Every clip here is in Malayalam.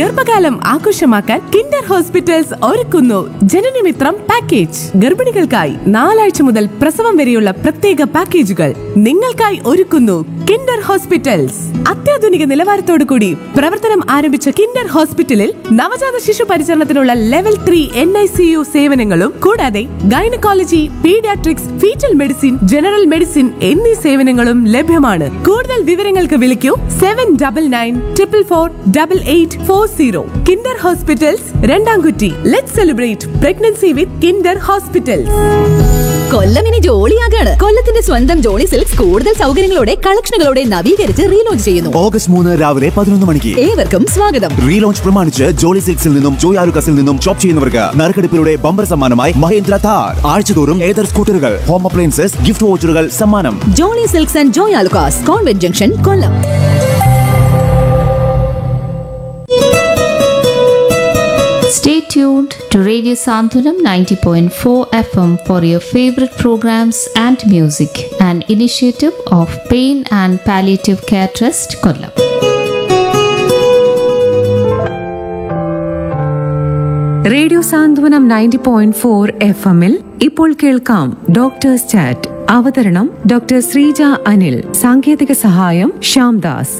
ഗർഭകാലം ആഘോഷമാക്കാൻ കിൻഡർ ഹോസ്പിറ്റൽസ് ഒരുക്കുന്നു ജനനമിത്രം പാക്കേജ് ഗർഭിണികൾക്കായി നാലാഴ്ച മുതൽ പ്രസവം വരെയുള്ള പ്രത്യേക പാക്കേജുകൾ നിങ്ങൾക്കായി ഒരുക്കുന്നു കിൻഡർ ഹോസ്പിറ്റൽസ് അത്യാധുനിക നിലവാരത്തോടു കൂടി പ്രവർത്തനം ആരംഭിച്ച കിൻഡർ ഹോസ്പിറ്റലിൽ നവജാത ശിശു പരിചരണത്തിനുള്ള level three N I C U സേവനങ്ങളും കൂടാതെ gynaecology paediatrics foetal medicine general medicine എന്നീ സേവനങ്ങളും ലഭ്യമാണ് കൂടുതൽ വിവരങ്ങൾക്ക് വിളിക്കൂ seven double nine triple four double eight four zero Kinder hospitals Randamkutty let celebrate pregnancy with Kinder hospitals Kollam ഇനി ജോളിയാകാണ് കൊല്ലത്തിന്റെ സ്വന്തം ജോളി സിൽക്സ് കൂടുതൽ സൗകര്യങ്ങളോടെ കളക്ഷനുകളോടെ നവീകരിച്ച് റീലോഞ്ച് ചെയ്യുന്നു ഓഗസ്റ്റ് മൂന്ന് രാവിലെ പതിനൊന്ന് മണിക്ക് ഏവർക്കും സ്വാഗതം റീലോഞ്ച് പ്രമാണിച്ച് ജോളി സിൽക്സിൽ നിന്നും ജോയ് ആലുക്കസിൽ നിന്നും ഷോപ്പ് ചെയ്യുന്നവർക്ക് നറുക്കെടുപ്പിലൂടെ ബമ്പർ സമ്മാനമായി മഹേന്ദ്ര താർ ആഴ്ചതോറും ഏതർ സ്കൂട്ടറുകൾ ഹോം അപ്ലയൻസസ് ഗിഫ്റ്റ് വോച്ചറുകൾ സമ്മാനം Jolly silks and Joy Alukkas convent junction Kollam Stay tuned to Radio Santulam 90.4 FM for your favorite programs and music, an initiative of Pain and Palliative Care Trust, Kollam. Radio Santhwanam ninety point four F എമ്മിൽ ഇപ്പോൾ കേൾക്കാം ഡോക്ടേഴ്സ് ചാറ്റ് അവതരണം ഡോക്ടർ ശ്രീജ അനിൽ സാങ്കേതിക സഹായം ശ്യാംദാസ്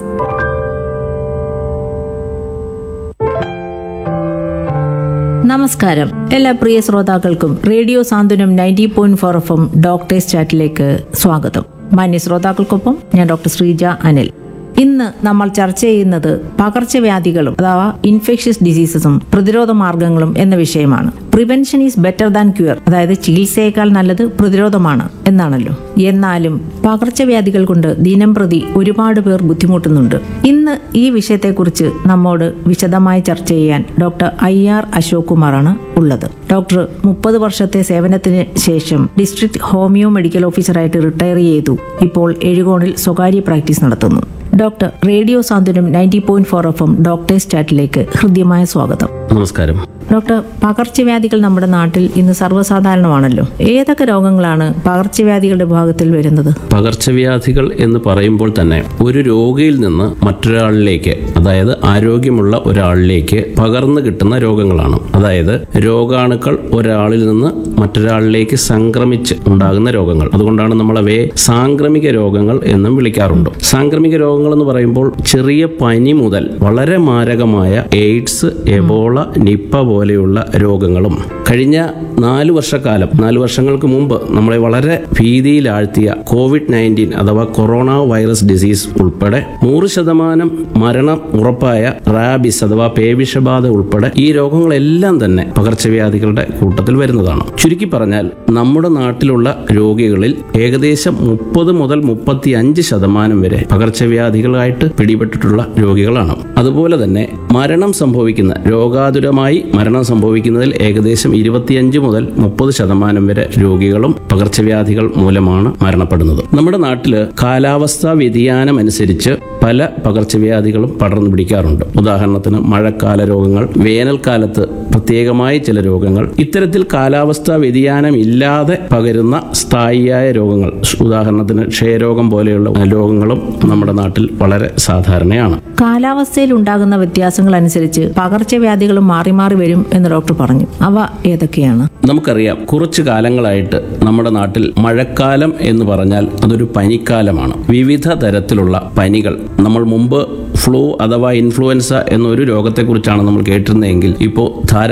നമസ്കാരം എല്ലാ പ്രിയ ശ്രോതാക്കൾക്കും radio Santhwanam ninety point four F M doctors ചാറ്റിലേക്ക് സ്വാഗതം മാന്യ ശ്രോതാക്കൾക്കൊപ്പം ഞാൻ ഡോക്ടർ ശ്രീജ അനിൽ ഇന്ന് നമ്മൾ ചർച്ച ചെയ്യുന്നത് പകർച്ചവ്യാധികളും അഥവാ ഇൻഫെക്ഷ്യസ് ഡിസീസസും പ്രതിരോധ മാർഗങ്ങളും എന്ന വിഷയമാണ് prevention is better than cure അതായത് ചികിത്സയേക്കാൾ നല്ലത് പ്രതിരോധമാണ് എന്നാണല്ലോ എന്നാലും പകർച്ചവ്യാധികൾ കൊണ്ട് ദിനം പ്രതി ഒരുപാട് പേർ ബുദ്ധിമുട്ടുന്നുണ്ട് ഇന്ന് ഈ വിഷയത്തെക്കുറിച്ച് നമ്മോട് വിശദമായി ചർച്ച ചെയ്യാൻ ഡോക്ടർ ഐ ആർ അശോക് കുമാറാണ് ഉള്ളത് ഡോക്ടർ മുപ്പത് വർഷത്തെ സേവനത്തിന് ശേഷം ഡിസ്ട്രിക്ട് ഹോമിയോ മെഡിക്കൽ ഓഫീസറായിട്ട് റിട്ടയർ ചെയ്തു ഇപ്പോൾ എഴുകോണിൽ സ്വകാര്യ പ്രാക്ടീസ് നടത്തുന്നു doctor radio Santhwanam ninety point four F M doctors ചാറ്റിലേക്ക് ഹൃദ്യമായ സ്വാഗതം നമസ്കാരം ഡോക്ടർ പകർച്ചവ്യാധികൾ നമ്മുടെ നാട്ടിൽ ഇന്ന് സർവ്വസാധാരണമാണല്ലോ ഏതൊക്കെ രോഗങ്ങളാണ് പകർച്ചവ്യാധികളുടെ വിഭാഗത്തിൽ വരുന്നത് പകർച്ചവ്യാധികൾ എന്ന് പറയുമ്പോൾ തന്നെ ഒരു രോഗിയിൽ നിന്ന് മറ്റൊരാളിലേക്ക് അതായത് ആരോഗ്യമുള്ള ഒരാളിലേക്ക് പകർന്നു കിട്ടുന്ന രോഗങ്ങളാണ് അതായത് രോഗാണുക്കൾ ഒരാളിൽ നിന്ന് മറ്റൊരാളിലേക്ക് സംക്രമിച്ച് ഉണ്ടാകുന്ന രോഗങ്ങൾ അതുകൊണ്ടാണ് നമ്മൾ അവയെ സാംക്രമിക രോഗങ്ങൾ എന്നും വിളിക്കാറുണ്ട് സാംക്രമിക രോഗങ്ങൾ എന്ന് പറയുമ്പോൾ ചെറിയ പനി മുതൽ വളരെ മാരകമായ എയ്ഡ്സ് എബോള നിപ്പ പോലെയുള്ള രോഗങ്ങളും കഴിഞ്ഞ നാല് വർഷക്കാലം നാല് വർഷങ്ങൾക്ക് മുമ്പ് നമ്മളെ വളരെ ഭീതിയിലാഴ്ത്തിയ കോവിഡ് നയൻറ്റീൻ അഥവാ കൊറോണ വൈറസ് ഡിസീസ് ഉൾപ്പെടെ നൂറ് ശതമാനം മരണം ഉറപ്പായ റാബിസ് അഥവാ പേവിഷബാധ ഉൾപ്പെടെ ഈ രോഗങ്ങളെല്ലാം തന്നെ പകർച്ചവ്യാധികളുടെ കൂട്ടത്തിൽ വരുന്നതാണ് ചുരുക്കി പറഞ്ഞാൽ നമ്മുടെ നാട്ടിലുള്ള രോഗികളിൽ ഏകദേശം മുപ്പത് മുതൽ മുപ്പത്തി അഞ്ച് ശതമാനം വരെ പകർച്ചവ്യാധികളായിട്ട് പിടിപെട്ടിട്ടുള്ള രോഗികളാണ് അതുപോലെ തന്നെ മരണം സംഭവിക്കുന്ന രോഗാതുരമായി മരണം സംഭവിക്കുന്നതിൽ ഏകദേശം ഇരുപത്തിയഞ്ച് മുതൽ മുപ്പത് ശതമാനം വരെ രോഗികളും പകർച്ചവ്യാധികൾ മൂലമാണ് മരണപ്പെടുന്നത് നമ്മുടെ നാട്ടില് കാലാവസ്ഥാ വ്യതിയാനം അനുസരിച്ച് പല പകർച്ചവ്യാധികളും പടർന്നു പിടിക്കാറുണ്ട് ഉദാഹരണത്തിന് മഴക്കാല രോഗങ്ങൾ വേനൽക്കാലത്ത് പ്രത്യേകമായ ചില രോഗങ്ങൾ ഇത്തരത്തിൽ കാലാവസ്ഥാ വ്യതിയാനം ഇല്ലാതെ പകരുന്ന സ്ഥായിയായ രോഗങ്ങൾ ഉദാഹരണത്തിന് ക്ഷയരോഗം പോലെയുള്ള രോഗങ്ങളും നമ്മുടെ നാട്ടിൽ വളരെ സാധാരണയാണ് കാലാവസ്ഥയിൽ ഉണ്ടാകുന്ന വ്യത്യാസങ്ങൾ അനുസരിച്ച് പകർച്ചവ്യാധികളും മാറി മാറി വരും എന്ന് ഡോക്ടർ പറഞ്ഞു അവ ഏതൊക്കെയാണ് നമുക്കറിയാം കുറച്ചു കാലങ്ങളായിട്ട് നമ്മുടെ നാട്ടിൽ മഴക്കാലം എന്ന് പറഞ്ഞാൽ അതൊരു പനിക്കാലമാണ് വിവിധ തരത്തിലുള്ള പനികൾ നമ്മൾ മുമ്പ് ഫ്ലൂ അഥവാ ഇൻഫ്ലുവൻസ എന്നൊരു രോഗത്തെക്കുറിച്ചാണ് നമ്മൾ കേട്ടിരുന്നതെങ്കിൽ ഇപ്പോൾ ധാരാളം